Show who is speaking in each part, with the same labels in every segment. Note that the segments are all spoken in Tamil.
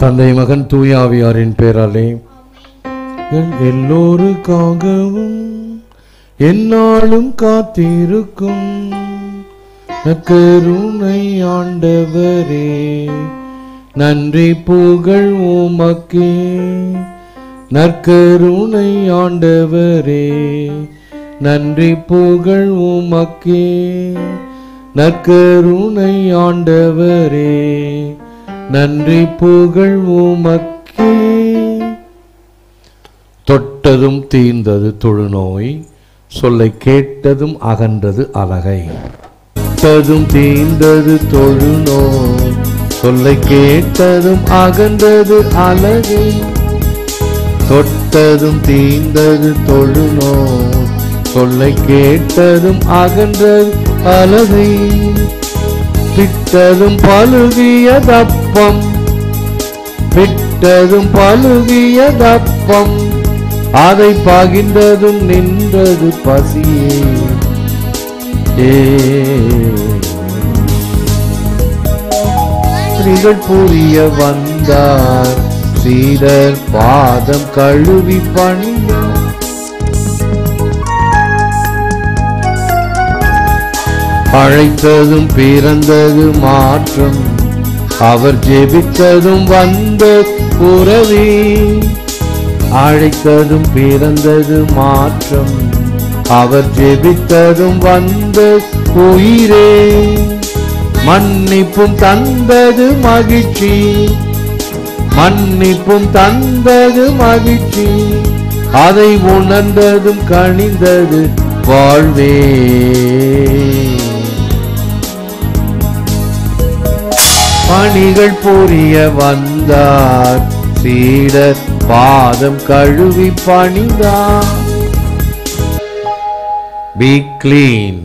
Speaker 1: தந்தை மகன் தூயாவியாரின் பேராலே என் எல்லோருக்காகவும் என்னாலும் காத்திருக்கும் கருணை ஆண்டவரே நன்றி புகழ் உமக்கே நற்கருணை ஆண்டவரே நன்றி புகழ் உமக்கே நற்கருணை ஆண்டவரே நன்றி புகழ் உமக்கே தொட்டதும் தீர்ந்தது தொழுநோய் சொல்லை கேட்டதும் அகன்றது அலகை தொட்டதும் தீர்ந்தது தொழுநோய் சொல்லை கேட்டதும் அகன்றது அலகை தொட்டதும் தீர்ந்தது தொழுநோய் சொல்லை கேட்டதும் அகன்றது அலகை பிட்டதும் பழுகிய தப்பம் பிட்டதும் பழுகிய தப்பம் அதை பகிர்ந்ததும் நின்றது பசியே ஏ ஸ்ரீகள் புரிய வந்தார் சீடர் பாதம் கழுவி பணிந்தார் அழைத்ததும் பிறந்தது மாற்றம் அவர் ஜெபித்ததும் வந்த உறவே அழைத்ததும் பிறந்தது மாற்றம் அவர் ஜெபித்ததும் வந்த உயிரே மன்னிப்பும் தந்தது மகிழ்ச்சி மன்னிப்பும் தந்தது மகிழ்ச்சி அதை உணர்ந்ததும் கனிந்தது வாழ்வே பணிகள் புரிய வந்தார் சீடர் பாதம் கழுவி பணிந்தார் பி கிளீன்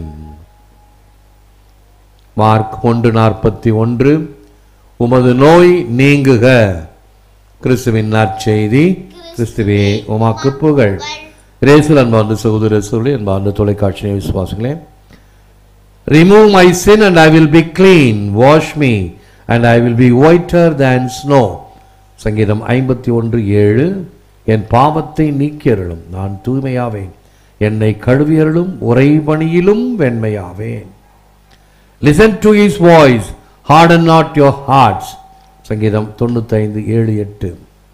Speaker 1: மார்க் ஒன்று நாற்பத்தி ஒன்று உமது நோய் நீங்குக கிறிஸ்துவின் நற்செய்தி கிறிஸ்துவே உமாக்கு புகழ் ரேசுல் அன்பார்ந்த சகோதர சொல்லி அன்பார்ந்த தொலைக்காட்சி விசுவாசங்களே remove my sin and I will be clean wash me and I will be whiter than snow சங்கீதம் ஐம்பத்தி ஒன்று ஏழு என் பாவத்தை நீக்கியருளும் நான் தூய்மையாவேன் என்னை கழுவியருளும் உறைபணியிலும் வெண்மையாவேன் listen to his voice harden not your hearts சங்கீதம் தொண்ணூத்தைந்து ஏழு எட்டு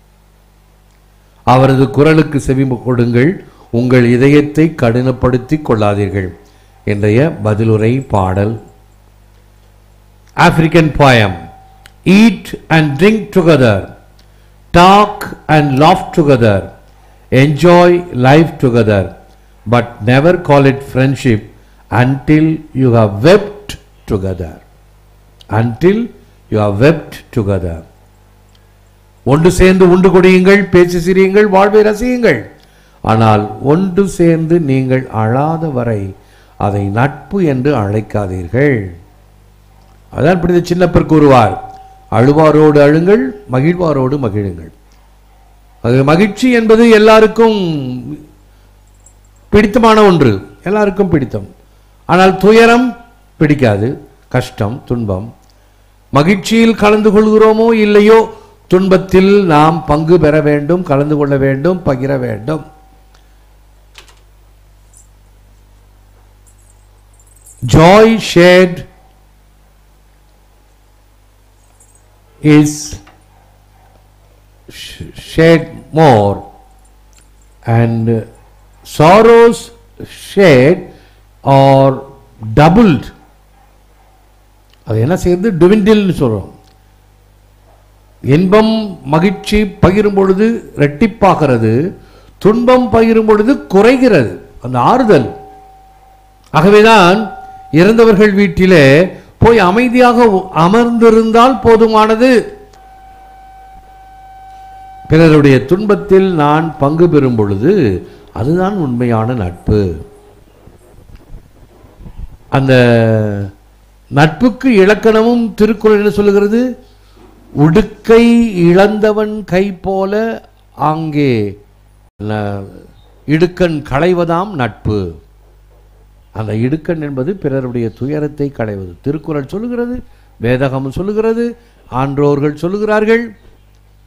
Speaker 1: அவரது குரலுக்கு செவி கொடுங்கள் உங்கள் இதயத்தை கடினப்படுத்திக் கொள்ளாதீர்கள் இன்றைய பதிலுரை பாடல் African poem eat and drink together talk and laugh together enjoy life together but never call it friendship until you have wept together until you have wept together ஒன்று சேர்ந்து உண்டு கொடியுங்கள் பேச்சு சிரியுங்கள் வாழ்வை ரசியுங்கள் ஆனால் ஒன்று சேர்ந்து நீங்கள் அழாத வரை அதை நட்பு என்று அழைக்காதீர்கள் அதான் இப்படி சின்னப்பர் கூறுவார் அழுவாரோடு அழுங்கள் மகிழ்வாரோடு மகிழுங்கள் அது மகிழ்ச்சி என்பது எல்லாருக்கும் பிடித்தமான ஒன்று எல்லாருக்கும் பிடித்தம் ஆனால் துயரம் பிடிக்காது கஷ்டம் துன்பம் மகிழ்ச்சியில் கலந்து கொள்கிறோமோ இல்லையோ துன்பத்தில் நாம் பங்கு பெற வேண்டும் கலந்து கொள்ள வேண்டும் பகிர வேண்டும் joy shared is sh- shared more and uh, sorrows shared are doubled அது என்ன செய்யுது டுவிண்டில்னு சொல்றோம் இன்பம் மகிழ்ச்சி பகிரும் பொழுது ரெட்டிப்பாகிறது துன்பம் பகிரும் பொழுது குறைகிறது அந்த ஆறுதல் ஆகவேதான் இறந்தவர்கள் வீட்டிலே போய் அமைதியாக அமர்ந்திருந்தால் போதுமானது பிறருடைய துன்பத்தில் நான் பங்கு பெறும் பொழுது அதுதான் உண்மையான நட்பு அந்த நட்புக்கு இலக்கணமும் திருக்குறள் என்ன சொல்லுகிறது உடுக்கை இழந்தவன் கை போல அங்கே ந- இடுக்கண் களைவதாம் நட்பு அந்த இடுக்கண் என்பது பிறருடைய துயரத்தை களைவது திருக்குறள் சொல்லுகிறது வேதகம் சொல்லுகிறது ஆன்றோர்கள் சொல்லுகிறார்கள்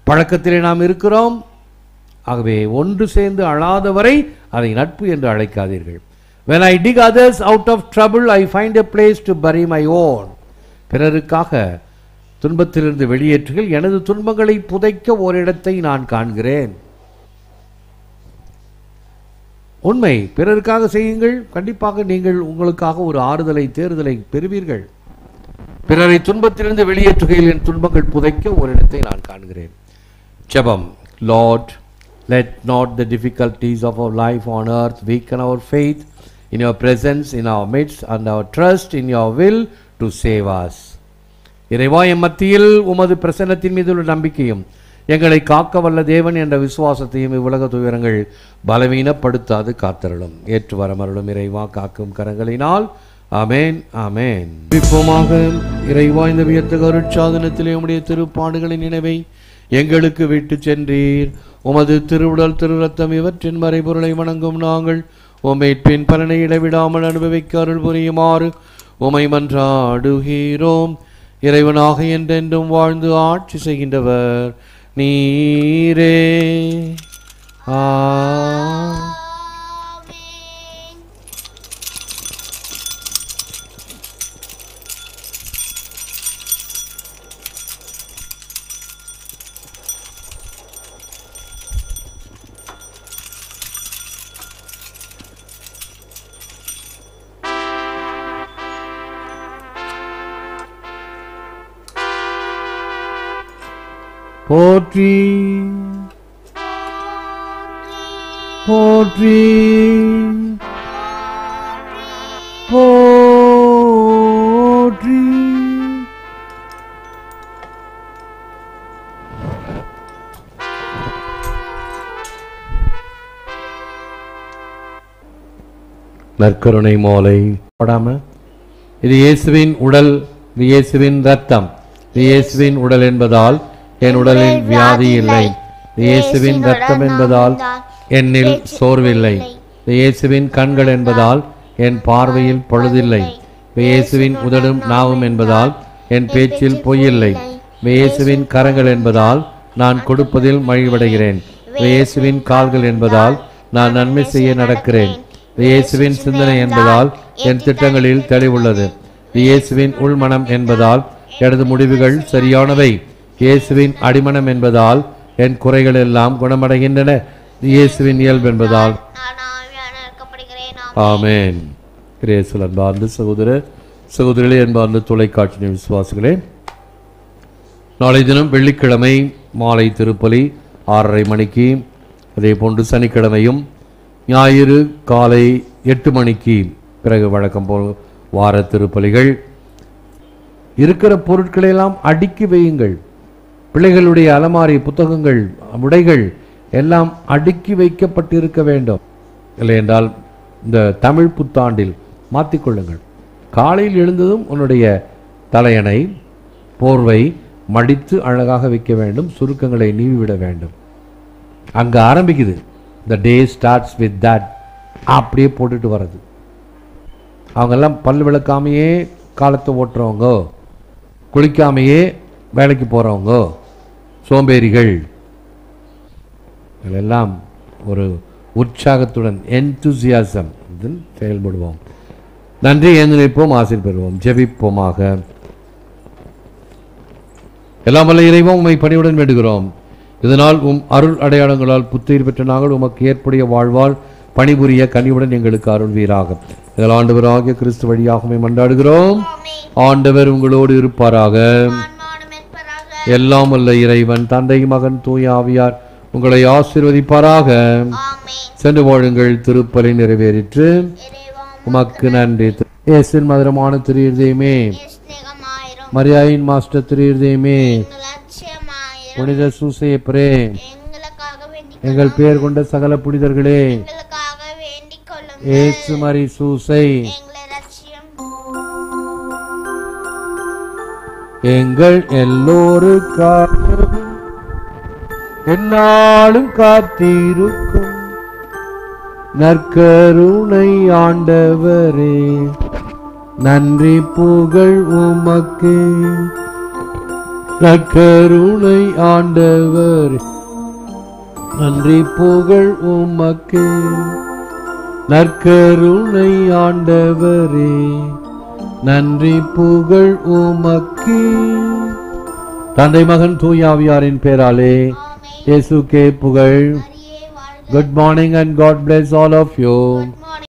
Speaker 1: பழக்கத்திலே நாம் இருக்கிறோம் ஆகவே ஒன்று சேர்ந்து அழாதவரை அதை நட்பு என்று அழைக்காதீர்கள் when i dig others out of trouble i find a place to bury my own பிறருக்காக துன்பத்திலிருந்து வெளியேற்றுகள் எனது துன்பங்களை புதைக்க ஓரிடத்தை நான் காண்கிறேன் உண்மை பிறருக்காக செய்யுங்கள் கண்டிப்பாக நீங்கள் உங்களுக்காக ஒரு ஆறுதலை தேறுதலை பெறுவீர்கள் பிறரை துன்பத்திலிருந்து வெளியேற்றுகையில் என் துன்பங்கள் புதைக்க ஒரு இடத்தை நான் காண்கிறேன் ஜெபம் lord let not the difficulties of our life on earth weaken our faith in your presence in our midst and our trust in your will to save us இறைவா எம் மத்தியில் உமது பிரசன்னத்தின் மீது உள்ள நம்பிக்கையும் எங்களை காக்க வல்ல தேவன் என்ற விசுவாசத்தையும் இவ்வுலக துயரங்கள் பலவீனப்படுத்தாது காத்தருளும் ஏற்று வரமருளும் இறைவா காக்கும் கரங்களினால் ஆமென் ஆமென் இப்போமாக இறைவா இந்த வியத்த கருட்சாதனத்திலே உம்முடைய திருப்பாடுகளின் நினைவை எங்களுக்கு விட்டு சென்றீர் உமது திருவுடல் திருரத்தம் இவற்றின் மறைபொருளை வணங்கும் நாங்கள் உம்மை பின் பலனை இடைவிடாமல் அனுபவிக்க அருள் புரியுமாறு உமை மன்றாடுகிறோம் இறைவனாக என்றென்றும் வாழ்ந்து ஆட்சி செய்கின்றவர் நீரே ஆ போற்றி போற்றி போற்றி நற்கருணை மோலை போடாம இது இயேசுவின் உடல் இது இயேசுவின் ரத்தம் இது இயேசுவின் உடல் என்பதால் என் உடலில் வியாதி இல்லை இது இயேசுவின் ரத்தம் என்பதால் என்னில் சோர்வில்லை இது இயேசுவின் கண்கள் என்பதால் என் பார்வையில் பொழுதில்லை இது இயேசுவின் உதடும் நாவும் என்பதால் என் பேச்சில் பொய்யில்லை இது இயேசுவின் கரங்கள் என்பதால் நான் கொடுப்பதில் மகிழ்வடைகிறேன் இது இயேசுவின் கால்கள் என்பதால் நான் நன்மை செய்ய நடக்கிறேன் இது இயேசுவின் சிந்தனை என்பதால் என் திட்டங்களில் தெளிவுள்ளது இது இயேசுவின் உள்மனம் என்பதால் எனது முடிவுகள் சரியானவை இயேசுவின் அடிமனம் என்பதால் என் குறைகள் எல்லாம் குணமடைகின்றன இது இயேசுவின் இயல்பு என்பதால்
Speaker 2: நான் ஆவியான இருக்கப்படுகிறேன்
Speaker 1: ஆமென் கிரேசல் அன்பார்ந்த சகோதர சகோதரிகளே அன்பார்ந்த தொலைக்காட்சி விசுவாசிகளே நாளை தினம் வெள்ளிக்கிழமை மாலை திருப்பலி ஆறரை மணிக்கு அதே போன்று சனிக்கிழமையும் ஞாயிறு காலை எட்டு மணிக்கு பிறகு வழக்கம் போல் வார திருப்பலிகள் இருக்கிற பொருட்களை எல்லாம் அடுக்கி வையுங்கள் பிள்ளைகளுடைய அலமாரி புத்தகங்கள் உடைகள் எல்லாம் அடுக்கி வைக்கப்பட்டிருக்க வேண்டும் இல்லையென்றால் இந்த தமிழ் புத்தாண்டில் மாற்றிக்கொள்ளுங்கள் காலையில் எழுந்ததும் உன்னுடைய தலையணை போர்வை மடித்து அழகாக வைக்க வேண்டும் சுருக்கங்களை நீவிவிட வேண்டும் அங்கே ஆரம்பிக்குது the day starts with that அப்படியே போட்டுட்டு வர்றது அவங்கெல்லாம் பல் விளக்காமையே காலத்தை ஓட்டுறவங்க குளிக்காமையே வேலைக்கு போகிறவங்க சோம்பேறிகள் இதெல்லாம் ஒரு உற்சாகத்துடன் என்துசியாசம் இதில் செயல்படுவோம் நன்றி ஏந்து நிற்போம் ஆசிர் பெறுவோம் ஜெபிப்போமாக எல்லாம் வல்ல இறைவன் உம்மை பணியுடன் வேண்டுகிறோம் இதனால் உம் அருள் அடையாளங்களால் புத்துயிர் பெற்ற நாங்கள் உமக்கு ஏற்புடைய வாழ்வால் பணிபுரிய கனிவுடன் எங்களுக்கு அருள்வீராக இதில் ஆண்டவராகிய கிறிஸ்து வழியாக உம்மை மன்றாடுகிறோம் ஆண்டவர் உங்களோடு இருப்பாராக
Speaker 2: ஆன்மாவோடு மெற்பராக
Speaker 1: எல்லாம் வல்ல இறைவன் தந்தை மகன் தூய ஆவியார் உங்களை ஆசீர்வதிப்பாராக
Speaker 2: ஆமென்
Speaker 1: சென்று வாழுங்கள் திருப்பலி நிறைவேறிற்று
Speaker 2: இறைவா
Speaker 1: உமக்கு நன்றி இயேசின் மதுரமான திரு இருதயமே
Speaker 2: ஸ்நேகமாயிரும்
Speaker 1: மரியாயின் மாஸ்டர் திரு இருதயமே
Speaker 2: எங்கள் லட்சியமாயிரும்
Speaker 1: புனித சூசையப்பரே
Speaker 2: எங்களுக்காக வேண்டிக்
Speaker 1: எங்கள் பெயர் கொண்ட சகல புனிதர்களே
Speaker 2: எங்களுக்காக வேண்டிக் கொள்ளும்
Speaker 1: ஏசு மரி சூசை
Speaker 2: எங்களை லட்சியம்
Speaker 1: எங்கள் எல்லோருக்காகவும் என்னாலும் காத்திருக்கும் நற்கருணை ஆண்டவரே நன்றி புகழ் உமக்கு நற்கருணை ஆண்டவர் நன்றி புகழ் உமக்கே நற்கருணை ஆண்டவரே நன்றி புகழ் உமக்கே தந்தை மகன் தூயாவியாரின் பேராலே
Speaker 2: ஆமென்
Speaker 1: இயேசுக்கே புகழ்
Speaker 2: மரியே வாழ்க
Speaker 1: good morning and God bless all of you
Speaker 2: good